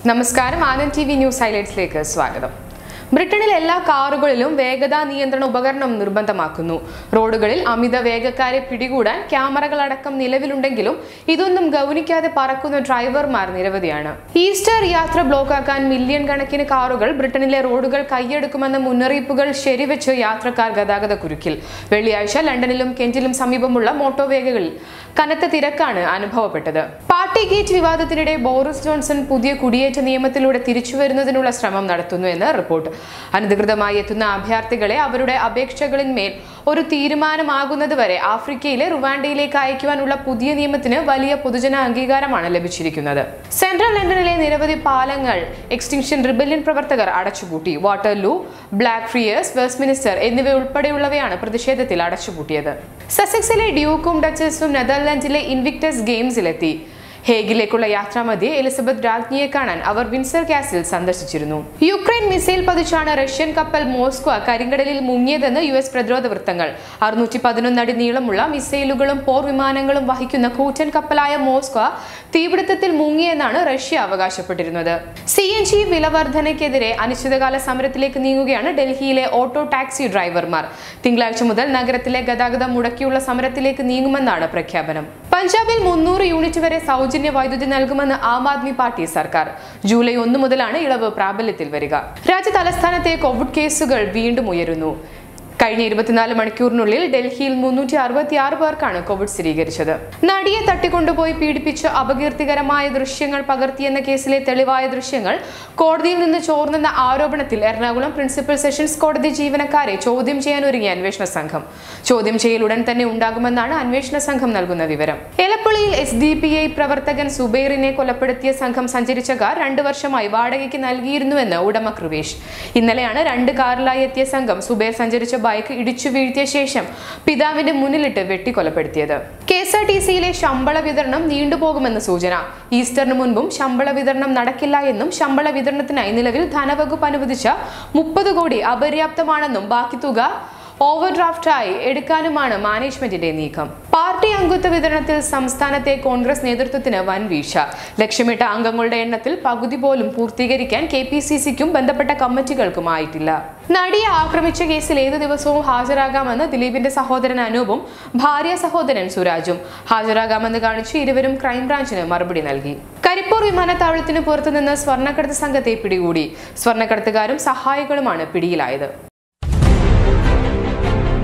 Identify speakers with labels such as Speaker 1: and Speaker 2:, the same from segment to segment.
Speaker 1: നമസ്കാരം Anand T V news ഹൈലൈറ്റ്സിലേക്ക് സ്വാഗതം ബ്രിട്ടനിൽ എല്ലാ കാറുകളിലും വേഗതാ നിയന്ത്രണ ഉപകരണം നിർബന്ധമാക്കുന്നു റോഡുകളിൽ അമിത വേഗക്കാരെ പിടികൂടാൻ ക്യാമറകളടക്കം നിലവിലുണ്ടെങ്കിലും ഇതൊന്നും ഗൗനിക്കാതെ പറക്കുന്ന ഡ്രൈവർമാർ നിരവധിയാണ് ഈസ്റ്റർ യാത്ര ബ്ലോക്കാക്കാൻ മില്യൺ കണക്കിന് കാറുകൾ ബ്രിട്ടനിലെ റോഡുകൾ കൈയെടുക്കുമെന്ന മുന്നറിയിപ്പുകൾ ശരിവെച്ച് യാത്രക്കാർ ഗതാഗത കുരുക്കിൽ വെള്ളിയാഴ്ച ലണ്ടനിലും കെന്റിലും സമീപമുള്ള മോട്ടോവേഗകളിൽ കനത്ത തിരക്കാണ് അനുഭവപ്പെട്ടത് പാർട്ടി ഗേറ്റ് വിവാദത്തിനിടെ ബോറിസ് ജോൺസൺ പുതിയ കുടിയേറ്റ നിയമത്തിലൂടെ തിരിച്ചുവരുന്നതിനുള്ള ശ്രമം നടത്തുന്നു എന്ന് റിപ്പോർട്ട് അനധികൃതമായി എത്തുന്ന അഭയാർത്ഥികളെ അവരുടെ അപേക്ഷകളിന്മേൽ ഒരു തീരുമാനമാകുന്നതുവരെ ആഫ്രിക്കയിലെ റുവാണ്ടയിലേക്ക് അയക്കുവാനുള്ള പുതിയ നിയമത്തിന് വലിയ പൊതുജന അംഗീകാരമാണ് ലഭിച്ചിരിക്കുന്നത് സെൻട്രൽ ലണ്ടനിലെ നിരവധി പാലങ്ങൾ എക്സ്റ്റിങ്ഷൻ റിബല്യൻ പ്രവർത്തകർ അടച്ചുപൂട്ടി വാട്ടർലൂ ബ്ലാക്ക് ഫ്രിയേഴ്സ് വെസ്റ്റ്മിനിസ്റ്റർ എന്നിവ ഉൾപ്പെടെയുള്ളവയാണ് പ്രതിഷേധത്തിൽ അടച്ചുപൂട്ടിയത് സസെക്സിലെ ഡ്യൂക്കും ഡച്ചസും നെതർലാൻഡിലെ ഇൻവിക്ടസ് ഗെയിംസിലെത്തി ഹേഗിലേക്കുള്ള യാത്രാമധ്യേ എലിസബത്ത് രാജ്ഞിയെ കാണാൻ അവർ വിൻസർ കാസിൽ സന്ദർശിച്ചിരുന്നു യുക്രൈൻ മിസൈൽ പതിച്ചാണ് റഷ്യൻ കപ്പൽ മോസ്കോ കരിങ്കടലിൽ മുങ്ങിയതെന്ന് യു എസ് പ്രതിരോധ വൃത്തങ്ങൾ അറുന്നൂറ്റി പതിനൊന്ന് അടി നീളമുള്ള മിസൈലുകളും പോർ വിമാനങ്ങളും വഹിക്കുന്ന കൂറ്റൻ കപ്പലായ മോസ്കോ തീപിടുത്തത്തിൽ മുങ്ങിയെന്നാണ് റഷ്യ അവകാശപ്പെട്ടിരുന്നത് സി എൻ ജി വിലവർധനയ്ക്കെതിരെ അനിശ്ചിതകാല സമരത്തിലേക്ക് നീങ്ങുകയാണ് ഡൽഹിയിലെ ഓട്ടോ ടാക്സി ഡ്രൈവർമാർ തിങ്കളാഴ്ച മുതൽ നഗരത്തിലെ ഗതാഗതം മുടക്കിയുള്ള സമരത്തിലേക്ക് നീങ്ങുമെന്നാണ് പ്രഖ്യാപനം പഞ്ചാബിൽ മുന്നൂറ് യൂണിറ്റ് വരെ സൗജന്യ വൈദ്യുതി നൽകുമെന്ന് ആം ആദ്മി പാർട്ടി സർക്കാർ ജൂലൈ ഒന്ന് മുതലാണ് ഇളവ് പ്രാബല്യത്തിൽ വരിക രാജ്യ തലസ്ഥാനത്തെ കോവിഡ് കേസുകൾ വീണ്ടും ഉയരുന്നു കഴിഞ്ഞ ഇരുപത്തിനാല് മണിക്കൂറിനുള്ളിൽ ഡൽഹിയിൽ മുന്നൂറ്റി അറുപത്തി ആറ് പേർക്കാണ് കോവിഡ് സ്ഥിരീകരിച്ചത് നടിയെ തട്ടിക്കൊണ്ടുപോയി പീഡിപ്പിച്ച് അപകീർത്തികരമായ ദൃശ്യങ്ങൾ പകർത്തിയെന്ന കേസിലെ തെളിവായ ദൃശ്യങ്ങൾ കോടതിയിൽ നിന്ന് ചോർന്നെന്ന ആരോപണത്തിൽ എറണാകുളം പ്രിൻസിപ്പൽ സെഷൻസ് കോടതി ജീവനക്കാരെ ചോദ്യം ചെയ്യാൻ ഒരുങ്ങിയ അന്വേഷണ സംഘം ചോദ്യം ചെയ്യൽ ഉടൻ തന്നെ ഉണ്ടാകുമെന്നാണ് അന്വേഷണ സംഘം നൽകുന്ന വിവരം എലപ്പുള്ളിയിൽ എസ് ഡി പി ഐ പ്രവർത്തകൻ സുബൈറിനെ കൊലപ്പെടുത്തിയ സംഘം സഞ്ചരിച്ച കാർ രണ്ടു വർഷമായി വാടകയ്ക്ക് നൽകിയിരുന്നുവെന്ന് ഉടമ കൃവേഷ് ഇന്നലെയാണ് രണ്ട് കാറിലായി എത്തിയ സംഘം സുബൈർ സഞ്ചരിച്ച ബൈക്ക് ഇടിച്ചു വീഴ്ത്തിയ ശേഷം പിതാവിന്റെ മുന്നിലിട്ട് വെട്ടിക്കൊലപ്പെടുത്തിയത് കെ എസ് ആർ ടി സിയിലെ ശമ്പള വിതരണം നീണ്ടുപോകുമെന്ന് സൂചന ഈസ്റ്ററിന് മുൻപും ശമ്പള വിതരണം നടക്കില്ല എന്നും ശമ്പള വിതരണത്തിനായി നിലവിൽ ധനവകുപ്പ് അനുവദിച്ച മുപ്പത് കോടി അപര്യാപ്തമാണെന്നും ബാക്കി തുക ഓവർഡ്രാഫ്റ്റായി എടുക്കാനുമാണ് മാനേജ്മെന്റിന്റെ നീക്കം പാർട്ടി അംഗത്വ വിതരണത്തിൽ സംസ്ഥാനത്തെ കോൺഗ്രസ് നേതൃത്വത്തിന് വൻ വീഴ്ച ലക്ഷ്യമിട്ട അംഗങ്ങളുടെ എണ്ണത്തിൽ പകുതി പോലും പൂർത്തീകരിക്കാൻ കെ പി സി സിക്കും ബന്ധപ്പെട്ട കമ്മിറ്റികൾക്കും ആയിട്ടില്ല നടിയെ ആക്രമിച്ച കേസിൽ ഏത് ദിവസവും ഹാജരാകാമെന്ന് ദിലീപിന്റെ സഹോദരൻ അനൂപും ഭാര്യ സഹോദരൻ സുരാജും ഹാജരാകാമെന്ന് കാണിച്ച് ഇരുവരും ക്രൈംബ്രാഞ്ചിന് മറുപടി നൽകി കരിപ്പൂർ വിമാനത്താവളത്തിന് പുറത്തുനിന്ന് സ്വർണ്ണക്കടത്ത് സംഘത്തെ പിടികൂടി സ്വർണ്ണക്കടത്തുകാരും സഹായികളുമാണ് പിടിയിലായത്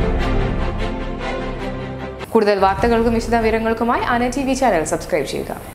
Speaker 1: കൂടുതൽ വാർത്തകൾക്കും വിശദവിവരങ്ങൾക്കുമായി ആന ടി വി ചാനൽ സബ്സ്ക്രൈബ് ചെയ്യുക